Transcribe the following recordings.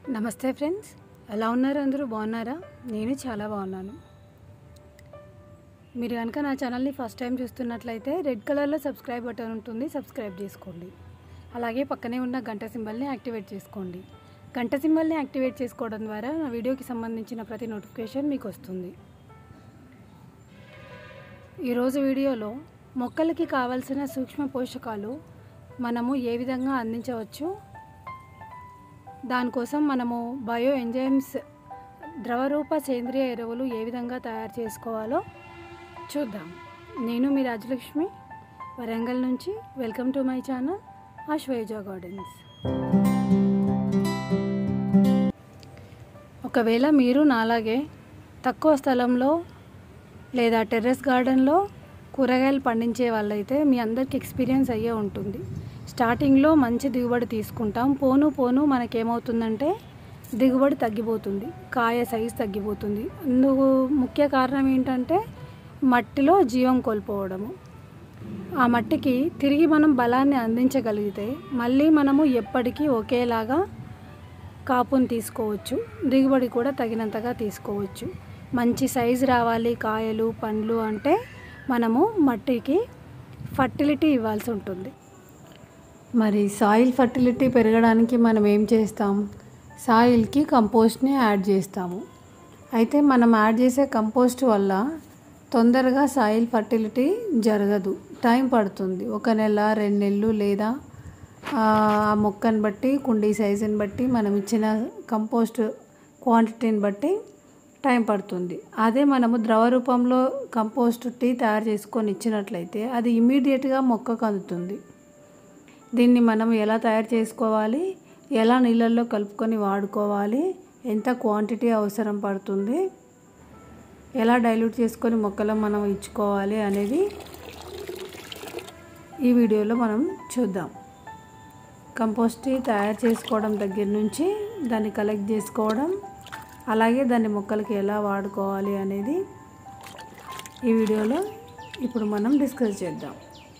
నమస్తే ఫ్రెండ్స్ ఎలా ఉన్నారు అందరూ బాగున్నారా నేను చాలా బాగున్నాను మీరు కనుక నా ఛానల్ని ఫస్ట్ టైం చూస్తున్నట్లయితే రెడ్ కలర్లో సబ్స్క్రైబ్ బటన్ ఉంటుంది సబ్స్క్రైబ్ చేసుకోండి అలాగే పక్కనే ఉన్న గంట సింబల్ని యాక్టివేట్ చేసుకోండి గంట సింబల్ని యాక్టివేట్ చేసుకోవడం ద్వారా నా వీడియోకి సంబంధించిన ప్రతి నోటిఫికేషన్ మీకు వస్తుంది ఈరోజు వీడియోలో మొక్కలకి కావలసిన సూక్ష్మ పోషకాలు మనము ఏ విధంగా అందించవచ్చు దానికోసం మనము బయో ఎంజైమ్స్ ద్రవరూప సేంద్రియ ఎరువులు ఏ విధంగా తయారు చేసుకోవాలో చూద్దాం నేను మీ రాజలక్ష్మి వరంగల్ నుంచి welcome to my channel Ashwayuja gardens ఒకవేళ మీరు నాలాగే తక్కువ స్థలంలో లేదా టెర్రస్ గార్డెన్లో కూరగాయలు పండించే వాళ్ళైతే మీ అందరికి ఎక్స్పీరియన్స్ అయ్యే ఉంటుంది స్టార్టింగ్లో మంచి దిగుబడి తీసుకుంటాం పోను పోను మనకేమవుతుందంటే దిగుబడి తగ్గిపోతుంది కాయ సైజు తగ్గిపోతుంది ఇందుకు ముఖ్య కారణం ఏంటంటే మట్టిలో జీవం కోల్పోవడము ఆ మట్టికి తిరిగి మనం బలాన్ని అందించగలిగితే మళ్ళీ మనము ఎప్పటికీ ఒకేలాగా కాపుని తీసుకోవచ్చు దిగుబడి కూడా తగినంతగా తీసుకోవచ్చు మంచి సైజు రావాలి కాయలు పండ్లు అంటే మనము మట్టికి ఫర్టిలిటీ ఇవ్వాల్సి ఉంటుంది మరి సాయిల్ ఫర్టిలిటీ పెరగడానికి మనం ఏం చేస్తాం సాయిల్కి కంపోస్ట్ని యాడ్ చేస్తాము అయితే మనం యాడ్ చేసే కంపోస్ట్ వల్ల తొందరగా సాయిల్ ఫర్టిలిటీ జరగదు టైం పడుతుంది ఒక నెల రెండు నెలలు లేదా ఆ మొక్కను బట్టి కుండీ సైజుని బట్టి మనం ఇచ్చిన కంపోస్ట్ క్వాంటిటీని బట్టి టైం పడుతుంది అదే మనము ద్రవ రూపంలో కంపోస్ట్ టీ తయారు చేసుకొని ఇచ్చినట్లయితే అది ఇమీడియట్గా మొక్కకు అందుతుంది దీన్ని మనం ఎలా తయారు చేసుకోవాలి ఎలా నీళ్ళల్లో కలుపుకొని వాడుకోవాలి ఎంత క్వాంటిటీ అవసరం పడుతుంది ఎలా డైల్యూట్ చేసుకొని మొక్కలు మనం ఇచ్చుకోవాలి అనేది ఈ వీడియోలో మనం చూద్దాం కంపోస్ట్ తయారు చేసుకోవడం దగ్గర నుంచి దాన్ని కలెక్ట్ చేసుకోవడం అలాగే దాన్ని మొక్కలకి ఎలా వాడుకోవాలి అనేది ఈ వీడియోలో ఇప్పుడు మనం డిస్కస్ చేద్దాం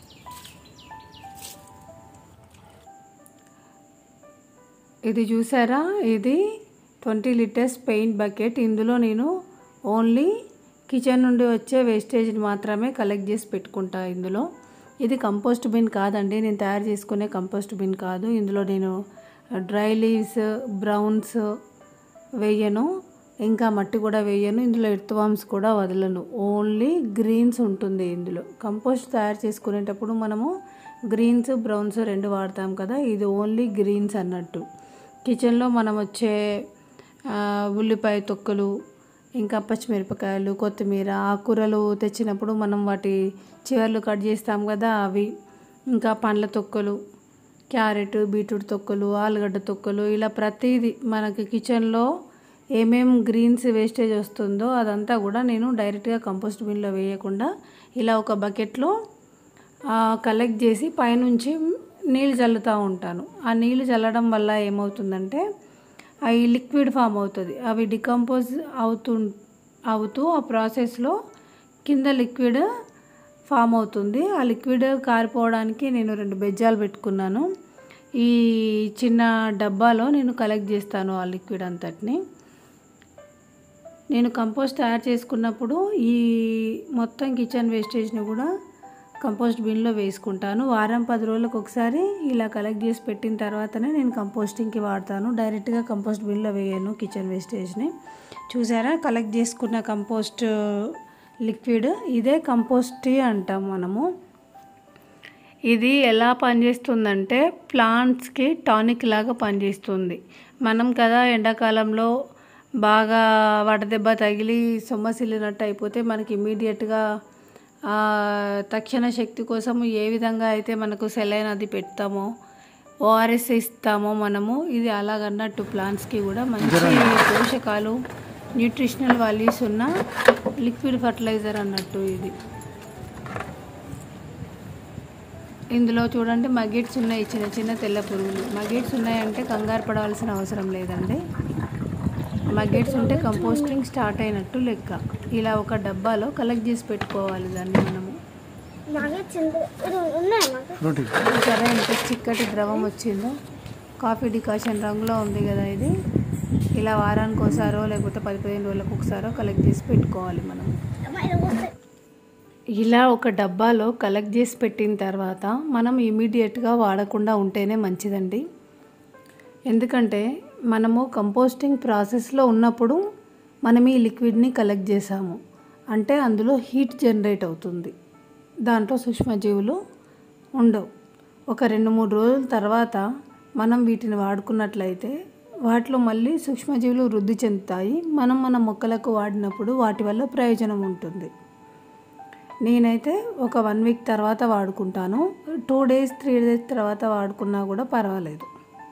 ఇది చూసారా ఇది ట్వంటీ లీటర్స్ పెయింట్ బకెట్ ఇందులో నేను ఓన్లీ కిచెన్ నుండి వచ్చే వేస్టేజ్ని మాత్రమే కలెక్ట్ చేసి పెట్టుకుంటా ఇందులో ఇది కంపోస్ట్ బిన్ కాదండి నేను తయారు చేసుకునే కంపోస్ట్ బిన్ కాదు ఇందులో నేను డ్రై లీవ్స్ బ్రౌన్స్ వేయను ఇంకా మట్టి కూడా వేయను ఇందులో ఎర్త్వామ్స్ కూడా వదలను ఓన్లీ గ్రీన్స్ ఉంటుంది ఇందులో కంపోస్ట్ తయారు చేసుకునేటప్పుడు మనము గ్రీన్స్ బ్రౌన్స్ రెండు వాడతాం కదా ఇది ఓన్లీ గ్రీన్స్ అన్నట్టు కిచెన్లో మనం వచ్చే ఉల్లిపాయ తొక్కలు ఇంకా పచ్చిమిరపకాయలు కొత్తిమీర ఆకుకూరలు తెచ్చినప్పుడు మనం వాటి చివర్లు కట్ చేస్తాం కదా అవి ఇంకా పండ్ల తొక్కలు క్యారెట్ బీట్రూట్ తొక్కలు ఆలుగడ్డ తొక్కలు ఇలా ప్రతిదీ మనకి కిచెన్లో ఏమేం గ్రీన్స్ వేస్టేజ్ వస్తుందో అదంతా కూడా నేను డైరెక్ట్గా కంపోస్ట్ బిన్లో వేయకుండా ఇలా ఒక బకెట్లో కలెక్ట్ చేసి పైనుంచి నీళ్ళు చల్లుతూ ఉంటాను ఆ నీళ్ళు చల్లడం వల్ల ఏమవుతుందంటే అవి లిక్విడ్ ఫామ్ అవుతుంది అవి డికంపోజ్ అవుతూ అవుతూ ఆ ప్రాసెస్లో కింద లిక్విడ్ ఫామ్ అవుతుంది ఆ లిక్విడ్ కారిపోవడానికి నేను రెండు బెజ్జాలు పెట్టుకున్నాను ఈ చిన్న డబ్బాలో నేను కలెక్ట్ చేస్తాను ఆ లిక్విడ్ అంతటిని నేను కంపోస్ట్ తయారు చేసుకున్నప్పుడు ఈ మొత్తం కిచెన్ వేస్టేజ్ని కూడా కంపోస్ట్ బిన్లో వేసుకుంటాను వారం పది రోజులకు ఒకసారి ఇలా కలెక్ట్ చేసి పెట్టిన తర్వాతనే నేను కంపోస్టింగ్కి వాడతాను డైరెక్ట్గా కంపోస్ట్ బిన్లో వేయను కిచెన్ వేస్టేజ్ని చూసారా కలెక్ట్ చేసుకున్న కంపోస్ట్ లిక్విడ్ ఇదే కంపోస్ట్ టీ అంటాం మనము ఇది ఎలా పనిచేస్తుందంటే ప్లాంట్స్కి టానిక్ లాగా పనిచేస్తుంది మనం కదా ఎండాకాలంలో బాగా వడదెబ్బ తగిలి సొమ్మసిల్లినట్టు అయిపోతే మనకి ఇమీడియట్గా తక్షణ శక్తి కోసం ఏ విధంగా అయితే మనకు సెలైన్ అది పెడతామో ఓఆర్ఎస్ ఇస్తామో మనము ఇది అలాగన్నట్టు ప్లాంట్స్కి కూడా మంచి పోషకాలు న్యూట్రిషనల్ వాల్యూస్ ఉన్న లిక్విడ్ ఫర్టిలైజర్ అన్నట్టు ఇది ఇందులో చూడండి మగెట్స్ ఉన్నాయి చిన్న చిన్న తెల్ల పురుగులు మగెట్స్ ఉన్నాయంటే కంగారు పడవలసిన అవసరం లేదండి మగ్గెట్స్ ఉంటే కంపోస్టింగ్ స్టార్ట్ అయినట్టు లెక్క ఇలా ఒక డబ్బాలో కలెక్ట్ చేసి పెట్టుకోవాలి దాన్ని మనము సరే ఎంత చిక్కటి ద్రవం వచ్చిందో కాఫీ డికాషన్ రంగులో ఉంది కదా ఇది ఇలా వారానికి ఒకసారో లేకపోతే పది పదిహేను రోజులకు ఒకసారో కలెక్ట్ చేసి పెట్టుకోవాలి మనం ఇలా ఒక డబ్బాలో కలెక్ట్ చేసి పెట్టిన తర్వాత మనం ఇమీడియట్గా వాడకుండా ఉంటేనే మంచిదండి ఎందుకంటే మనము కంపోస్టింగ్ ప్రాసెస్లో ఉన్నప్పుడు మనం ఈ లిక్విడ్ని కలెక్ట్ చేసాము అంటే అందులో హీట్ జనరేట్ అవుతుంది దాంట్లో సూక్ష్మజీవులు ఉండవు ఒక రెండు మూడు రోజుల తర్వాత మనం వీటిని వాడుకున్నట్లయితే వాటిలో మళ్ళీ సూక్ష్మజీవులు వృద్ధి చెందుతాయి మనం మన మొక్కలకు వాడినప్పుడు వాటి వల్ల ప్రయోజనం ఉంటుంది నేనైతే ఒక వన్ వీక్ తర్వాత వాడుకుంటాను టూ డేస్ త్రీ డేస్ తర్వాత వాడుకున్నా కూడా పర్వాలేదు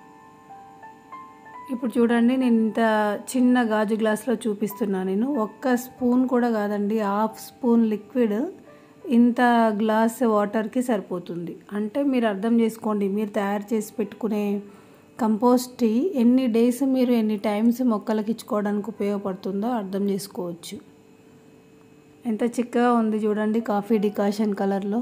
ఇప్పుడు చూడండి నేను ఇంత చిన్న గాజు గ్లాస్లో చూపిస్తున్నా నేను ఒక్క స్పూన్ కూడా కాదండి హాఫ్ స్పూన్ లిక్విడ్ ఇంత గ్లాస్ వాటర్కి సరిపోతుంది అంటే మీరు అర్థం చేసుకోండి మీరు తయారు చేసి పెట్టుకునే కంపోస్ట్ టీ ఎన్ని డేస్ మీరు ఎన్ని టైమ్స్ మొక్కలకి ఇచ్చుకోవడానికి ఉపయోగపడుతుందో అర్థం చేసుకోవచ్చు ఎంత చిక్కగా ఉంది చూడండి కాఫీ డికాషన్ కలర్లో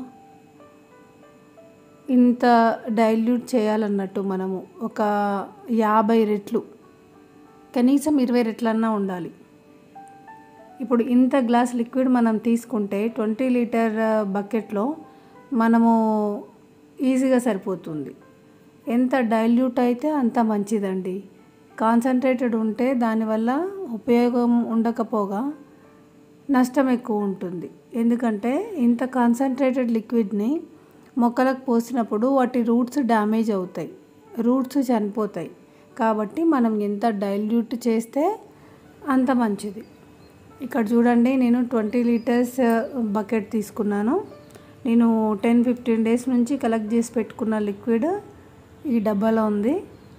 ఇంత డైల్యూట్ చేయాలన్నట్టు మనము ఒక యాభై రెట్లు కనీసం ఇరవై రెట్లన్నా ఉండాలి ఇప్పుడు ఇంత గ్లాస్ లిక్విడ్ మనం తీసుకుంటే ట్వంటీ లీటర్ బకెట్లో మనము ఈజీగా సరిపోతుంది ఎంత డైల్యూట్ అయితే అంత మంచిదండి కాన్సన్ట్రేటెడ్ ఉంటే దానివల్ల ఉపయోగం ఉండకపోగా నష్టం ఎక్కువ ఉంటుంది ఎందుకంటే ఇంత కాన్సన్ట్రేటెడ్ లిక్విడ్ని మొక్కలకు పోసినప్పుడు వాటి రూట్స్ డ్యామేజ్ అవుతాయి రూట్స్ చనిపోతాయి కాబట్టి మనం ఎంత డైల్యూట్ చేస్తే అంత మంచిది ఇక్కడ చూడండి నేను ట్వంటీ లీటర్స్ బకెట్ తీసుకున్నాను నేను టెన్ ఫిఫ్టీన్ డేస్ నుంచి కలెక్ట్ చేసి పెట్టుకున్న లిక్విడ్ ఈ డబ్బాలో ఉంది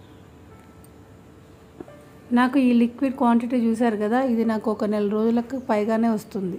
నాకు ఈ లిక్విడ్ క్వాంటిటీ చూసారు కదా ఇది నాకు ఒక నెల రోజులకు పైగానే వస్తుంది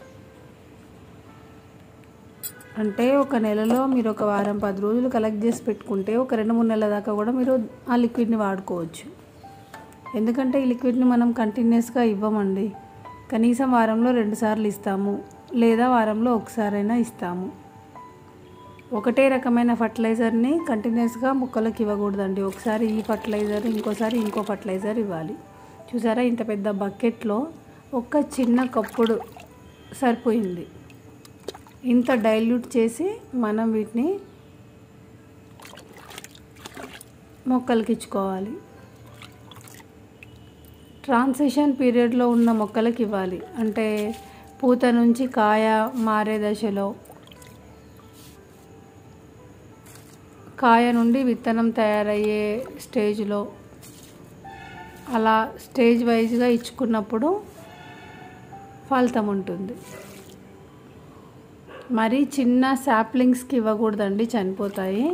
అంటే ఒక నెలలో మీరు ఒక వారం పది రోజులు కలెక్ట్ చేసి పెట్టుకుంటే ఒక రెండు మూడు నెలల దాకా కూడా మీరు ఆ లిక్విడ్ని వాడుకోవచ్చు ఎందుకంటే ఈ లిక్విడ్ని మనం కంటిన్యూస్గా ఇవ్వమండి కనీసం వారంలో రెండు సార్లు ఇస్తాము లేదా వారంలో ఒకసారైనా ఇస్తాము ఒకటే రకమైన ఫర్టిలైజర్ని కంటిన్యూస్గా మొక్కలకు ఇవ్వకూడదండి ఒకసారి ఈ ఫర్టిలైజర్ ఇంకోసారి ఇంకో ఫర్టిలైజర్ ఇవ్వాలి చూసారా ఇంత పెద్ద బకెట్లో ఒక చిన్న కప్పుడు సరిపోయింది ఇంత డైల్యూట్ చేసి మనం వీటిని మొక్కలకి ఇచ్చుకోవాలి ట్రాన్సిషన్ పీరియడ్లో ఉన్న మొక్కలకి ఇవ్వాలి అంటే పూత నుంచి కాయ మారే దశలో కాయ నుండి విత్తనం తయారయ్యే స్టేజ్లో అలా స్టేజ్ వైజ్గా ఇచ్చుకున్నప్పుడు ఫలితం ఉంటుంది మరి చిన్న శాప్లింగ్స్కి ఇవ్వకూడదండి చనిపోతాయి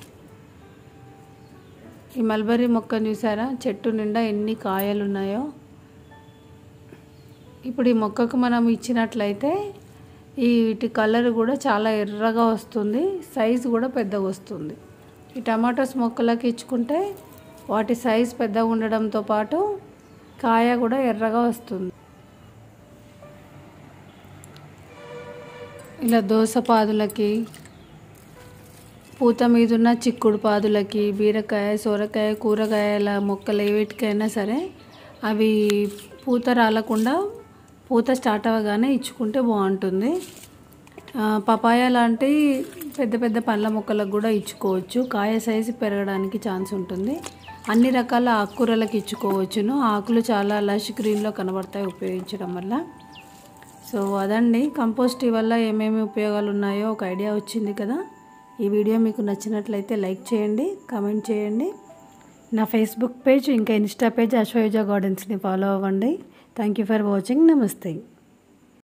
ఈ మల్బరీ మొక్కను చూసారా చెట్టు నిండా ఎన్ని కాయలు ఉన్నాయో ఇప్పుడు ఈ మొక్కకు మనం ఇచ్చినట్లయితే ఈ వీటి కలర్ కూడా చాలా ఎర్రగా వస్తుంది సైజు కూడా పెద్దగా వస్తుంది ఈ టమాటోస్ మొక్కలకి ఇచ్చుకుంటే వాటి సైజ్ పెద్దగా ఉండడంతో పాటు కాయ కూడా ఎర్రగా వస్తుంది ఇలా దోస పాదులకి పూత మీదున్న చిక్కుడు పాదులకి బీరకాయ సొరకాయ కూరగాయల మొక్కలు ఏవిటికైనా సరే అవి పూత రాలకుండా పూత స్టార్ట్ అవ్వగానే ఇచ్చుకుంటే బాగుంటుంది ఆ, పపాయ లాంటి పెద్ద పెద్ద పండ్ల మొక్కలకు కూడా ఇచ్చుకోవచ్చు కాయ సైజు పెరగడానికి ఛాన్స్ ఉంటుంది అన్ని రకాల ఆకుకూరలకు ఇచ్చుకోవచ్చును ఆకులు చాలా లష్ గ్రీన్లో కనబడతాయి ఉపయోగించడం వల్ల సో అదండి కంపోస్ట్ వల్ల ఏమేమి ఉపయోగాలు ఉన్నాయో ఒక ఐడియా వచ్చింది కదా ఈ వీడియో మీకు నచ్చినట్లయితే లైక్ చేయండి కామెంట్ చేయండి నా ఫేస్బుక్ పేజ్ ఇంకా ఇన్స్టా పేజ్ అశ్వయుజ గార్డెన్స్ని ఫాలో అవ్వండి థ్యాంక్ యూ ఫర్ వాచింగ్ నమస్తే